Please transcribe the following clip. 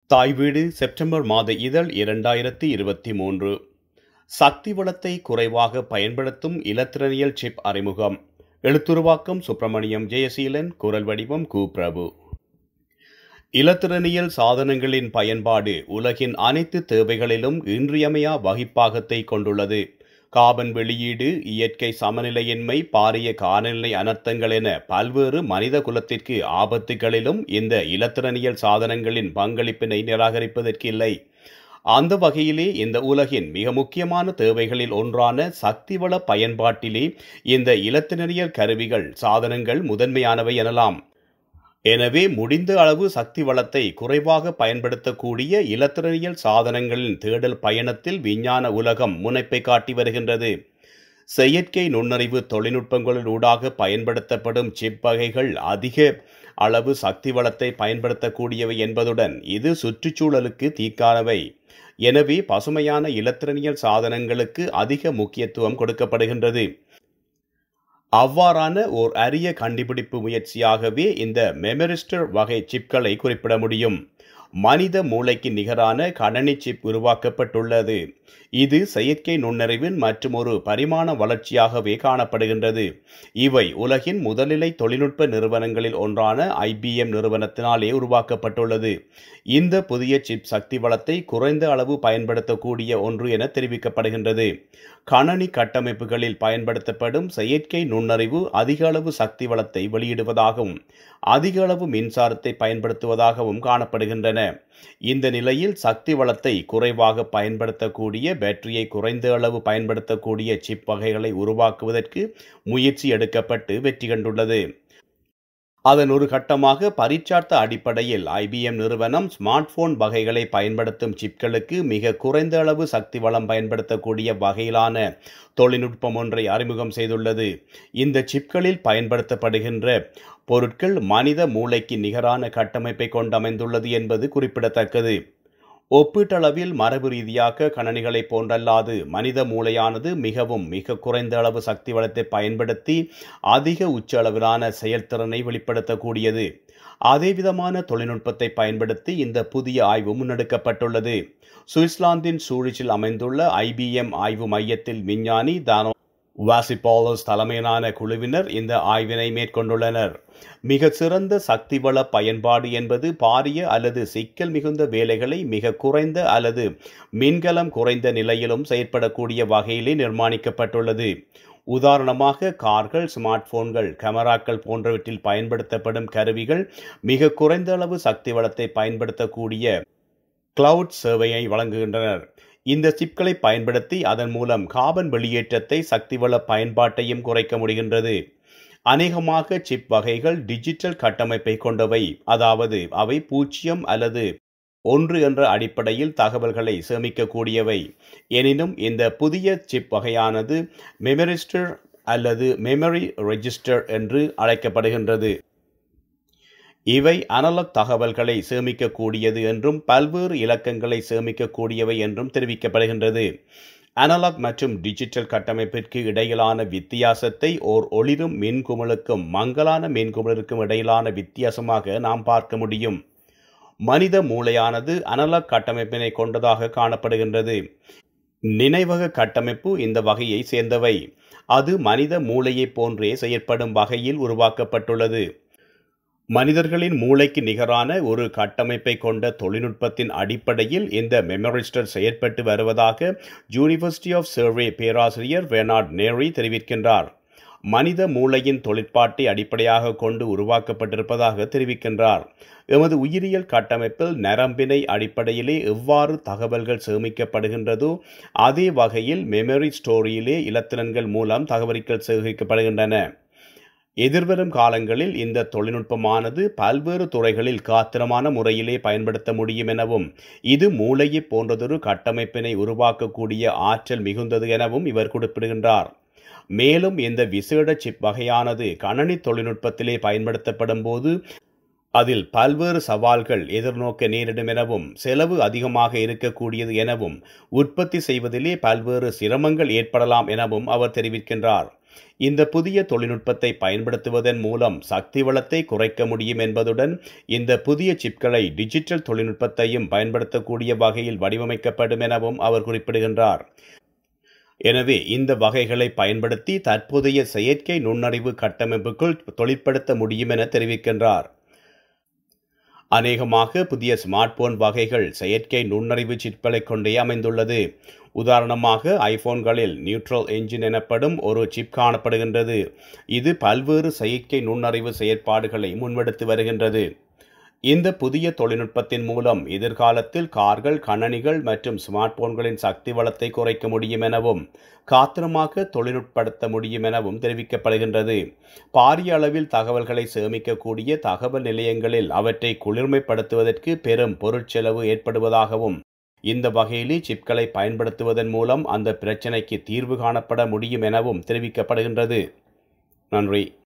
தாய் வீடு செப்டம்பர் மாத இதழ் இரண்டாயிரத்தி இருபத்தி மூன்று சக்தி வளத்தை குறைவாக பயன்படுத்தும் இலத்திரனியல் சிப் அறிமுகம் எழுத்துருவாக்கம் சுப்பிரமணியம் ஜெயசீலன் குரல் வடிவம் கு பிரபு இலத்திரனியல் சாதனங்களின் பயன்பாடு உலகின் அனைத்து தேவைகளிலும் இன்றியமையா வகிப்பாகத்தை கொண்டுள்ளது காபன் வெளியீடு இயற்கை சமநிலையின்மை பாரிய காலநிலை அனர்த்தங்கள் என பல்வேறு மனித குலத்திற்கு ஆபத்துகளிலும் இந்த இலத்திரனியல் சாதனங்களின் பங்களிப்பினை நிராகரிப்பதற்கு இல்லை அந்த வகையிலே இந்த உலகின் மிக முக்கியமான தேவைகளில் ஒன்றான சக்திவள பயன்பாட்டிலே இந்த இலத்திரனியல் கருவிகள் சாதனங்கள் முதன்மையானவை எனலாம் எனவே முடிந்த அளவு சக்தி வளத்தை குறைவாக பயன்படுத்தக்கூடிய இலத்திரனியல் சாதனங்களின் தேடல் பயணத்தில் விஞ்ஞான உலகம் முனைப்பை காட்டி வருகின்றது செயற்கை நுண்ணறிவு தொழில்நுட்பங்களூடாக பயன்படுத்தப்படும் சிப் வகைகள் அதிக அளவு சக்தி வளத்தை பயன்படுத்தக்கூடியவை என்பதுடன் இது சுற்றுச்சூழலுக்கு தீக்கானவை எனவே பசுமையான இலத்திரனியல் சாதனங்களுக்கு அதிக முக்கியத்துவம் கொடுக்கப்படுகின்றது அவ்வாறான ஓர் அரிய கண்டுபிடிப்பு முயற்சியாகவே இந்த மெமரிஸ்டர் வகை சிப்களை குறிப்பிட முடியும் மனித மூளைக்கு நிகரான கணனி சிப் உருவாக்கப்பட்டுள்ளது இது செயற்கை நுண்ணறிவின் மற்றும் ஒரு பரிமாண வளர்ச்சியாகவே காணப்படுகின்றது இவை உலகின் முதலிலை தொழில்நுட்ப நிறுவனங்களில் ஒன்றான ஐபிஎம் நிறுவனத்தினாலே உருவாக்கப்பட்டுள்ளது இந்த புதிய சிப் சக்தி வளத்தை குறைந்த அளவு பயன்படுத்தக்கூடிய ஒன்று என தெரிவிக்கப்படுகின்றது கணனி கட்டமைப்புகளில் பயன்படுத்தப்படும் செயற்கை நுண்ணறிவு அதிக அளவு சக்தி வளத்தை வெளியிடுவதாகவும் அதிக அளவு மின்சாரத்தை பயன்படுத்துவதாகவும் காணப்படுகின்றன இந்த நிலையில் சக்தி வளத்தை குறைவாக பயன்படுத்தக்கூடிய பேட்டரியை குறைந்த அளவு பயன்படுத்தக்கூடிய சிப் வகைகளை உருவாக்குவதற்கு முயற்சி எடுக்கப்பட்டு வெற்றி கண்டுள்ளது அதன் ஒரு கட்டமாக பரீட்சார்த்த அடிப்படையில் ஐபிஎம் நிறுவனம் ஸ்மார்ட் போன் வகைகளை பயன்படுத்தும் சிப்களுக்கு மிக குறைந்த அளவு சக்தி வளம் பயன்படுத்தக்கூடிய வகையிலான தொழில்நுட்பம் ஒன்றை அறிமுகம் செய்துள்ளது இந்த சிப்களில் பயன்படுத்தப்படுகின்ற பொருட்கள் மனித மூளைக்கு நிகரான கட்டமைப்பை கொண்டமைந்துள்ளது என்பது குறிப்பிடத்தக்கது ஒப்பீட்டளவில் மரபு ரீதியாக கணனிகளை போன்றல்லாது மனித மூளையானது மிகவும் மிக குறைந்த அளவு சக்தி வளத்தை பயன்படுத்தி அதிக உச்ச அளவிலான செயல்திறனை வெளிப்படுத்தக்கூடியது அதேவிதமான தொழில்நுட்பத்தை பயன்படுத்தி இந்த புதிய ஆய்வு முன்னெடுக்கப்பட்டுள்ளது சுவிட்சர்லாந்தின் சூழிச்சில் அமைந்துள்ள ஐபிஎம் ஆய்வு மையத்தில் விஞ்ஞானி தானோ வாசிபாலஸ் தலைமையிலான குழுவினர் இந்த ஆய்வினை மேற்கொண்டுள்ளனர் மிக சிறந்த சக்தி வள பயன்பாடு என்பது பாரிய அல்லது சிக்கல் மிகுந்த வேலைகளை மிக குறைந்த அல்லது மின்கலம் குறைந்த நிலையிலும் செயற்படக்கூடிய வகையிலே நிர்மாணிக்கப்பட்டுள்ளது உதாரணமாக கார்கள் ஸ்மார்ட் போன்கள் கேமராக்கள் போன்றவற்றில் பயன்படுத்தப்படும் கருவிகள் மிக குறைந்த அளவு சக்தி வளத்தை பயன்படுத்தக்கூடிய கிளவுட் சேவையை வழங்குகின்றனர் இந்த சிப்களை பயன்படுத்தி அதன் மூலம் காபன் வெளியேற்றத்தை சக்திவள பயன்பாட்டையும் குறைக்க முடிகின்றது அநேகமாக சிப் வகைகள் டிஜிட்டல் கட்டமைப்பை கொண்டவை அதாவது அவை பூஜ்ஜியம் அல்லது ஒன்று என்ற அடிப்படையில் தகவல்களை சேமிக்கக்கூடியவை எனினும் இந்த புதிய சிப் வகையானது மெமரிஸ்டர் அல்லது மெமரி ரெஜிஸ்டர் என்று அழைக்கப்படுகின்றது இவை அனலாக் தகவல்களை சேமிக்கக்கூடியது என்றும் பல்வேறு இலக்கங்களை சேமிக்கக்கூடியவை என்றும் தெரிவிக்கப்படுகின்றது அனலாக் மற்றும் டிஜிட்டல் கட்டமைப்பிற்கு இடையிலான வித்தியாசத்தை ஓர் ஒளிரும் மின்குமிழுக்கும் மங்கலான மின்குமிழுக்கும் இடையிலான வித்தியாசமாக நாம் பார்க்க முடியும் மனித மூளையானது அனலாக் கட்டமைப்பினை கொண்டதாக காணப்படுகின்றது நினைவக கட்டமைப்பு இந்த வகையை சேர்ந்தவை அது மனித மூளையைப் போன்றே செயற்படும் வகையில் உருவாக்கப்பட்டுள்ளது மனிதர்களின் மூளைக்கு நிகரான ஒரு கட்டமைப்பை கொண்ட தொழில்நுட்பத்தின் அடிப்படையில் இந்த மெமரிஸ்டர் செயற்பட்டு வருவதாக யூனிவர்சிட்டி ஆஃப் சர்வே பேராசிரியர் வெனார்ட் நேரி தெரிவிக்கின்றார் மனித மூளையின் தொழிற்பாட்டை அடிப்படையாக கொண்டு உருவாக்கப்பட்டிருப்பதாக தெரிவிக்கின்றார் எமது உயிரியல் கட்டமைப்பில் நரம்பினை அடிப்படையிலே எவ்வாறு தகவல்கள் சேமிக்கப்படுகின்றதோ அதே வகையில் மெமரி ஸ்டோரியிலே இலத்திரன்கள் மூலம் தகவல்கள் சேகரிக்கப்படுகின்றன எதிர்வரும் காலங்களில் இந்த தொழில்நுட்பமானது பல்வேறு துறைகளில் காத்திரமான முறையிலே பயன்படுத்த முடியும் எனவும் இது மூளையை போன்றதொரு கட்டமைப்பினை உருவாக்கக்கூடிய ஆற்றல் மிகுந்தது எனவும் இவர் குறிப்பிடுகின்றார் மேலும் இந்த விசேட சிப் வகையானது கணனி தொழில்நுட்பத்திலே பயன்படுத்தப்படும் போது அதில் பல்வேறு சவால்கள் எதிர்நோக்க நேரிடும் எனவும் செலவு அதிகமாக இருக்கக்கூடியது எனவும் உற்பத்தி செய்வதிலே பல்வேறு சிரமங்கள் ஏற்படலாம் எனவும் அவர் தெரிவிக்கின்றார் இந்த புதிய தொழில்நுட்பத்தை பயன்படுத்துவதன் மூலம் சக்தி வளத்தை குறைக்க முடியும் என்பதுடன் இந்த புதிய சிப்களை டிஜிட்டல் தொழில்நுட்பத்தையும் பயன்படுத்தக்கூடிய வகையில் வடிவமைக்கப்படும் எனவும் அவர் குறிப்பிடுகின்றார் எனவே இந்த வகைகளை பயன்படுத்தி தற்போதைய செயற்கை நுண்ணறிவு கட்டமைப்புக்குள் தொழிற்படுத்த முடியும் என தெரிவிக்கின்றார் அநேகமாக புதிய ஸ்மார்ட் போன் வகைகள் செயற்கை நுண்ணறிவு சிப்களை கொண்டே அமைந்துள்ளது உதாரணமாக ஐபோன்களில் நியூட்ரல் என்ஜின் எனப்படும் ஒரு சிப் காணப்படுகின்றது இது பல்வேறு செயற்கை நுண்ணறிவு செயற்பாடுகளை முன்வெடுத்து வருகின்றது இந்த புதிய தொழில்நுட்பத்தின் மூலம் எதிர்காலத்தில் கார்கள் கணனிகள் மற்றும் ஸ்மார்ட் போன்களின் சக்தி வளத்தை குறைக்க முடியும் எனவும் காத்திரமாக தொழில்நுட்படுத்த முடியும் எனவும் தெரிவிக்கப்படுகின்றது பாரிய அளவில் தகவல்களை சேமிக்கக்கூடிய தகவல் நிலையங்களில் அவற்றை குளிர்மைப்படுத்துவதற்கு பெரும் பொருட்செலவு ஏற்படுவதாகவும் இந்த வகையிலே சிப்களை பயன்படுத்துவதன் மூலம் அந்த பிரச்சினைக்கு தீர்வு காணப்பட முடியும் எனவும் தெரிவிக்கப்படுகின்றது நன்றி